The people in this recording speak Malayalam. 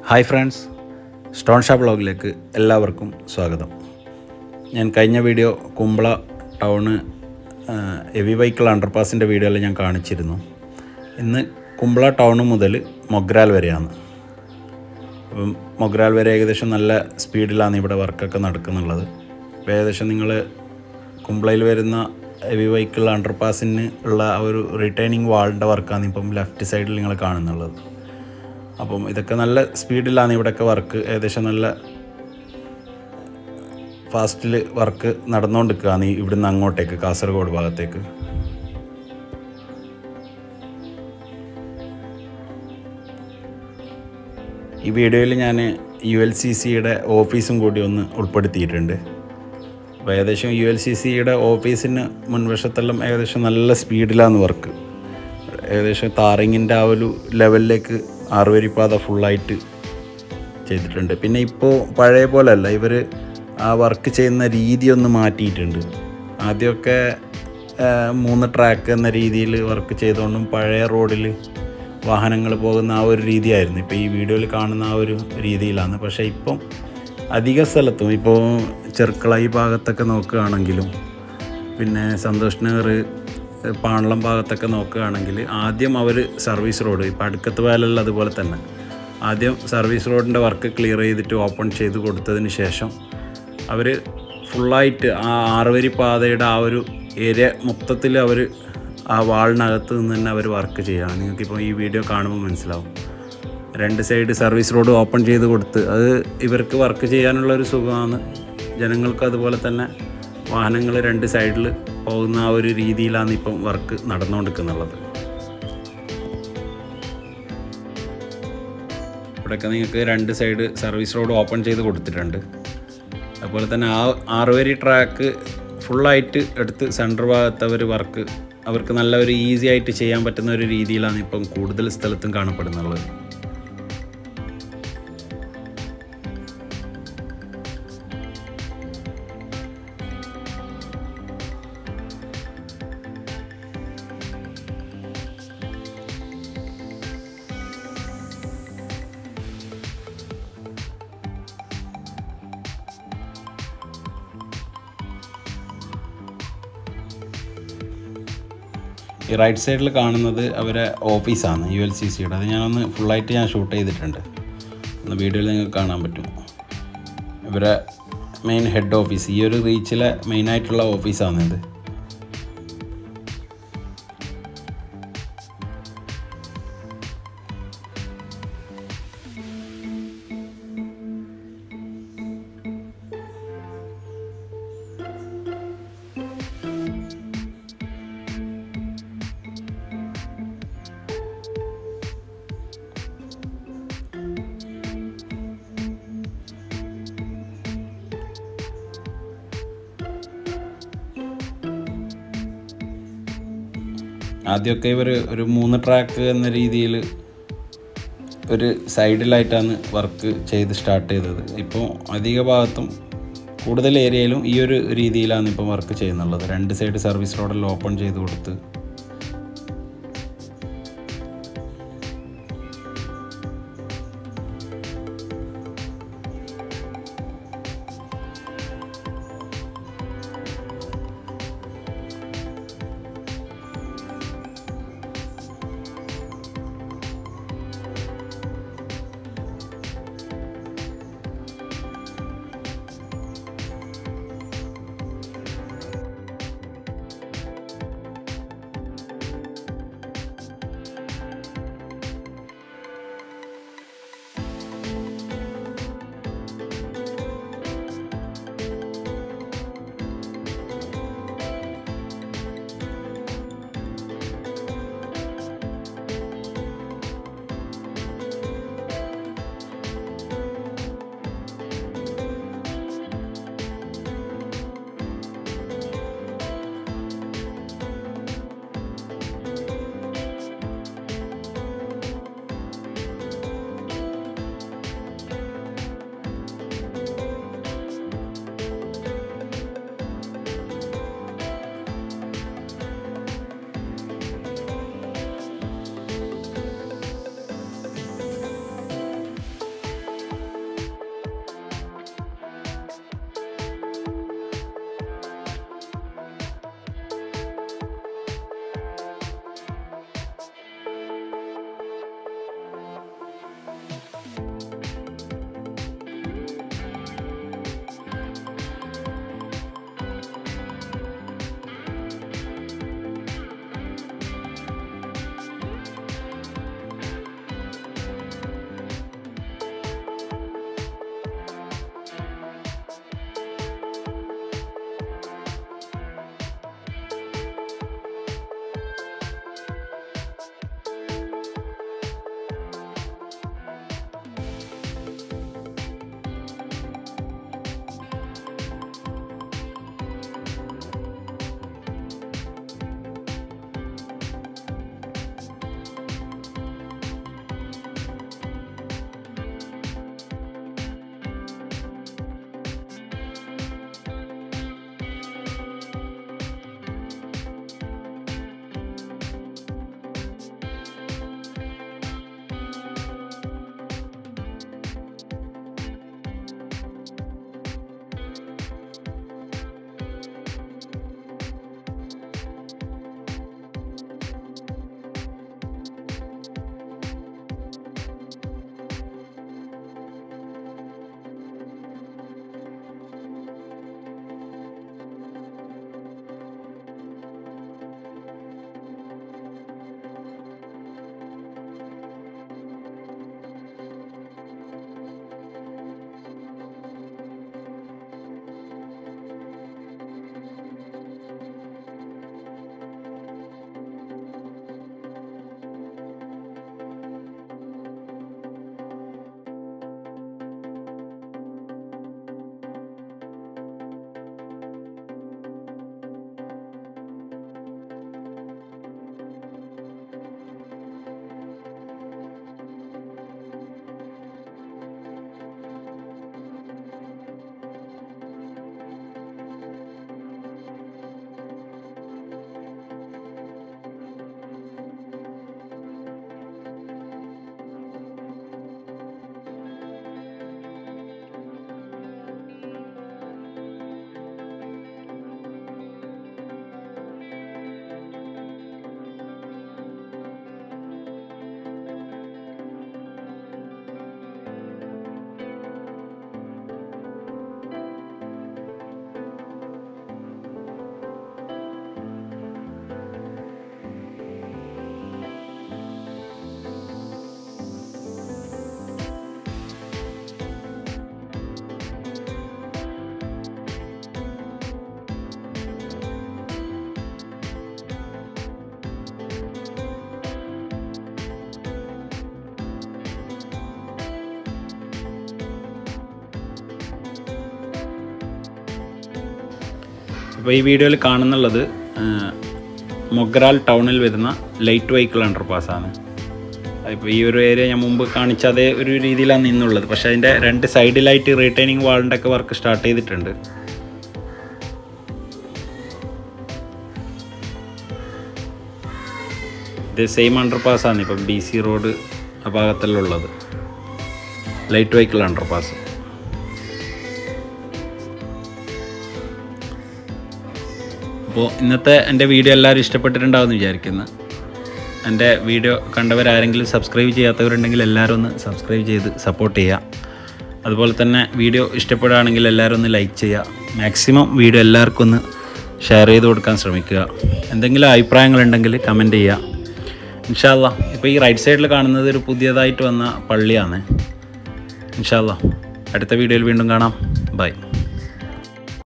ഹായ് ഫ്രണ്ട്സ് സ്റ്റോൺ ഷാപ്പ് ബ്ലോഗിലേക്ക് എല്ലാവർക്കും സ്വാഗതം ഞാൻ കഴിഞ്ഞ video Kumbla town heavy vehicle അണ്ടർപാസിൻ്റെ വീഡിയോയിൽ ഞാൻ കാണിച്ചിരുന്നു ഇന്ന് കുമ്പള ടൗൺ മുതൽ മൊഗ്രാൽ വരെയാണ് അപ്പം മൊഗ്രാൽ വരെ ഏകദേശം നല്ല സ്പീഡിലാണ് ഇവിടെ വർക്കൊക്കെ നടക്കുന്നുള്ളത് അപ്പോൾ ഏകദേശം നിങ്ങൾ കുമ്പളയിൽ വരുന്ന ഹെവി വെഹിക്കിൾ അണ്ടർപാസിന് ഉള്ള ആ ഒരു റിട്ടേണിങ് വാളിൻ്റെ വർക്കാണ് ഇപ്പം ലെഫ്റ്റ് സൈഡിൽ നിങ്ങൾ കാണുന്നുള്ളത് അപ്പം ഇതൊക്കെ നല്ല സ്പീഡിലാണ് ഇവിടെയൊക്കെ വർക്ക് ഏകദേശം നല്ല ഫാസ്റ്റിൽ വർക്ക് നടന്നുകൊണ്ടിരിക്കുകയാണ് ഈ ഇവിടുന്ന് അങ്ങോട്ടേക്ക് കാസർഗോഡ് ഭാഗത്തേക്ക് ഈ വീഡിയോയിൽ ഞാൻ യു എൽ സി സിയുടെ ഓഫീസും കൂടി ഒന്ന് ഉൾപ്പെടുത്തിയിട്ടുണ്ട് അപ്പോൾ ഏകദേശം യു എൽ സി സിയുടെ ഓഫീസിന് മുൻവശത്തെല്ലാം ഏകദേശം നല്ല സ്പീഡിലാണ് വർക്ക് ഏകദേശം താറിങ്ങിൻ്റെ ആ ഒരു ലെവലിലേക്ക് ആറുവരിപ്പാത ഫുള്ളായിട്ട് ചെയ്തിട്ടുണ്ട് പിന്നെ ഇപ്പോൾ പഴയ പോലെയല്ല ഇവർ ആ വർക്ക് ചെയ്യുന്ന രീതി ഒന്ന് മാറ്റിയിട്ടുണ്ട് ആദ്യമൊക്കെ ആ, മൂന്ന് ട്രാക്ക് എന്ന രീതിയിൽ വർക്ക് ചെയ്തുകൊണ്ടും പഴയ റോഡിൽ വാഹനങ്ങൾ പോകുന്ന ആ ഒരു രീതിയായിരുന്നു ഇപ്പോൾ ഈ വീഡിയോയിൽ കാണുന്ന ആ ഒരു രീതിയിലാണ് പക്ഷേ ഇപ്പം അധിക സ്ഥലത്തും ഇപ്പോൾ ചെർക്കള ഈ ഭാഗത്തൊക്കെ നോക്കുകയാണെങ്കിലും പിന്നെ സന്തോഷ് നഗർ പാണളം ഭാഗത്തൊക്കെ നോക്കുകയാണെങ്കിൽ ആദ്യം അവർ സർവീസ് റോഡ് ഇപ്പോൾ അടുക്കത്ത് വയലുള്ള അതുപോലെ തന്നെ ആദ്യം സർവീസ് റോഡിൻ്റെ വർക്ക് ക്ലിയർ ചെയ്തിട്ട് ഓപ്പൺ ചെയ്ത് കൊടുത്തതിന് ശേഷം അവർ ഫുള്ളായിട്ട് ആ ആറുവരി പാതയുടെ ആ ഒരു ഏരിയ മൊത്തത്തിൽ അവർ ആ വാളിനകത്ത് നിന്ന് തന്നെ അവർ വർക്ക് ചെയ്യുകയാണ് നിങ്ങൾക്കിപ്പോൾ ഈ വീഡിയോ കാണുമ്പോൾ മനസ്സിലാവും രണ്ട് സൈഡ് സർവീസ് റോഡ് ഓപ്പൺ ചെയ്ത് കൊടുത്ത് അത് ഇവർക്ക് വർക്ക് ചെയ്യാനുള്ള ഒരു സുഖമാണ് ജനങ്ങൾക്ക് അതുപോലെ തന്നെ വാഹനങ്ങൾ രണ്ട് സൈഡിൽ പോകുന്ന ആ ഒരു രീതിയിലാണ് ഇപ്പം വർക്ക് നടന്നുകൊണ്ടിരിക്കുന്നുള്ളത് ഇവിടെയൊക്കെ നിങ്ങൾക്ക് രണ്ട് സൈഡ് സർവീസ് റോഡ് ഓപ്പൺ ചെയ്ത് കൊടുത്തിട്ടുണ്ട് അതുപോലെ തന്നെ ആ ആറുവരി ട്രാക്ക് ഫുള്ളായിട്ട് എടുത്ത് സെൻറ്റർ ഭാഗത്ത് അവർ വർക്ക് അവർക്ക് നല്ല ഒരു ഈസി ആയിട്ട് ചെയ്യാൻ പറ്റുന്ന ഒരു രീതിയിലാണ് ഇപ്പം കൂടുതൽ സ്ഥലത്തും കാണപ്പെടുന്നുള്ളത് ഈ റൈറ്റ് സൈഡിൽ കാണുന്നത് അവരെ ഓഫീസാണ് യു എൽ സി സിയുടെ അത് ഞാനൊന്ന് ഫുള്ളായിട്ട് ഞാൻ ഷൂട്ട് ചെയ്തിട്ടുണ്ട് ഒന്ന് വീഡിയോയിൽ നിങ്ങൾക്ക് കാണാൻ പറ്റും ഇവരെ മെയിൻ ഹെഡ് ഓഫീസ് ഈ ഒരു റീച്ചിലെ മെയിനായിട്ടുള്ള ഓഫീസാണ് ഇത് ആദ്യമൊക്കെ ഇവർ ഒരു മൂന്ന് ട്രാക്ക് എന്ന രീതിയിൽ ഒരു സൈഡിലായിട്ടാണ് വർക്ക് ചെയ്ത് സ്റ്റാർട്ട് ചെയ്തത് ഇപ്പോൾ അധിക ഭാഗത്തും കൂടുതൽ ഏരിയയിലും ഈ ഒരു രീതിയിലാണ് ഇപ്പോൾ വർക്ക് ചെയ്യുന്നുള്ളത് രണ്ട് സൈഡ് സർവീസ് റോഡെല്ലാം ഓപ്പൺ ചെയ്ത് കൊടുത്ത് അപ്പോൾ ഈ വീഡിയോയിൽ കാണുന്നുള്ളത് ആ, മൊഗ്രാൽ ടൗണിൽ വരുന്ന ലൈറ്റ് വെഹിക്കിൾ അണ്ടർപാസ്സാണ് ഇപ്പോൾ ഈ ഒരു ഏരിയ ഞാൻ മുമ്പ് കാണിച്ച അതേ ഒരു രീതിയിലാണ് നിന്നുള്ളത് പക്ഷേ അതിൻ്റെ രണ്ട് സൈഡിലായിട്ട് റീറ്റൈനിങ് വാളിൻ്റെ ഒക്കെ വർക്ക് സ്റ്റാർട്ട് ചെയ്തിട്ടുണ്ട് ഇത് സെയിം അണ്ടർപാസ്സാണ് ഇപ്പം ഡി സി റോഡ് ആ ഭാഗത്തെല്ലാം ഉള്ളത് ലൈറ്റ് വെഹിക്കിൾ അണ്ടർപാസ് അപ്പോൾ ഇന്നത്തെ എൻ്റെ വീഡിയോ എല്ലാവരും ഇഷ്ടപ്പെട്ടിട്ടുണ്ടാവുമെന്ന് വിചാരിക്കുന്നു എൻ്റെ വീഡിയോ കണ്ടവരാരെങ്കിലും സബ്സ്ക്രൈബ് ചെയ്യാത്തവരുണ്ടെങ്കിൽ എല്ലാവരും ഒന്ന് സബ്സ്ക്രൈബ് ചെയ്ത് സപ്പോർട്ട് ചെയ്യുക അതുപോലെ തന്നെ വീഡിയോ ഇഷ്ടപ്പെടുകയാണെങ്കിൽ എല്ലാവരും ഒന്ന് ലൈക്ക് ചെയ്യുക മാക്സിമം വീഡിയോ എല്ലാവർക്കും ഒന്ന് ഷെയർ ചെയ്ത് കൊടുക്കാൻ ശ്രമിക്കുക എന്തെങ്കിലും അഭിപ്രായങ്ങളുണ്ടെങ്കിൽ കമൻറ്റ് ചെയ്യുക ഇൻഷാല്ല ഇപ്പോൾ ഈ റൈറ്റ് സൈഡിൽ കാണുന്നത് ഒരു പുതിയതായിട്ട് വന്ന പള്ളിയാണ് ഇൻഷാല്ല അടുത്ത വീഡിയോയിൽ വീണ്ടും കാണാം ബൈ